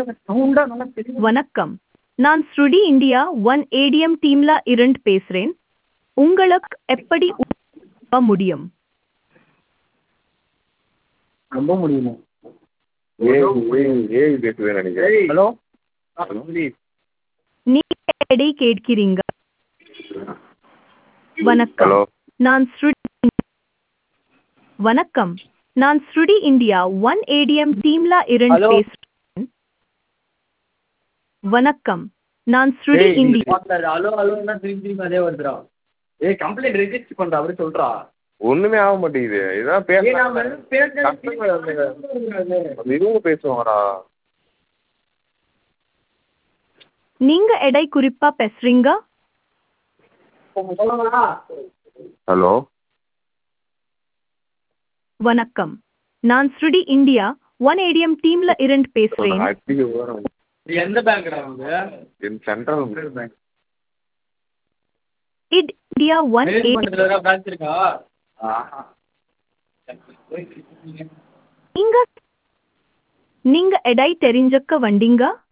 சவுண்டா நல்லா தெரியும் வணக்கம் நான் ஸ்ருடி இந்தியா ஒன் ஏடிஎம் டீம்ல இருந்து பேசுறேன் உங்களுக்கு எப்படி உதவ முடியும் ரொம்ப முடியுமா ஏய் ஏய் ஏய் பேசுவேன் நினைக்கிறேன் ஹலோ நீங்க எடை கேட்கிறீங்க வணக்கம் ஹலோ நான் ஸ்ருடி வணக்கம் நான் ஸ்ருடி இந்தியா ஒன் ஏடிஎம் டீம்ல இருந்து Hello. பேசுறேன் வணக்கம் நான் ஸ்ருடி ஏய், இந்தியா மாத்தாரு ஹலோ ஹலோன்னா திரும்பி திரும்பி அதே வருதுடா ஏய் கம்ப்ளைண்ட் ரெஜிஸ்டர் பண்ற அப்படி சொல்றா ஒண்ணுமே ஆக மாட்டேங்குது இதான் ஏய் நான் பேச வெறும் பேசுறது Customer வந்து- இவங்க பேசுவாங்கடா நீங்க எடை குறிப்பா பேசுறீங்க சொல்லவா ஹலோ வணக்கம் நான் ஸ்ருடி இந்தியா ஒன் ஏடிஎம் டீம்ல இருந்து பேசுறேன் அடிக்க போறேன் இது எந்த பேங்க்டா வந்து என் central bank of India one ATM மேனேஜ்மெண்ட்ல பிரான்ச் இருக்கா ஆஹா நீங்க நீங்க எடை தெரிஞ்சுக்க வந்தீங்க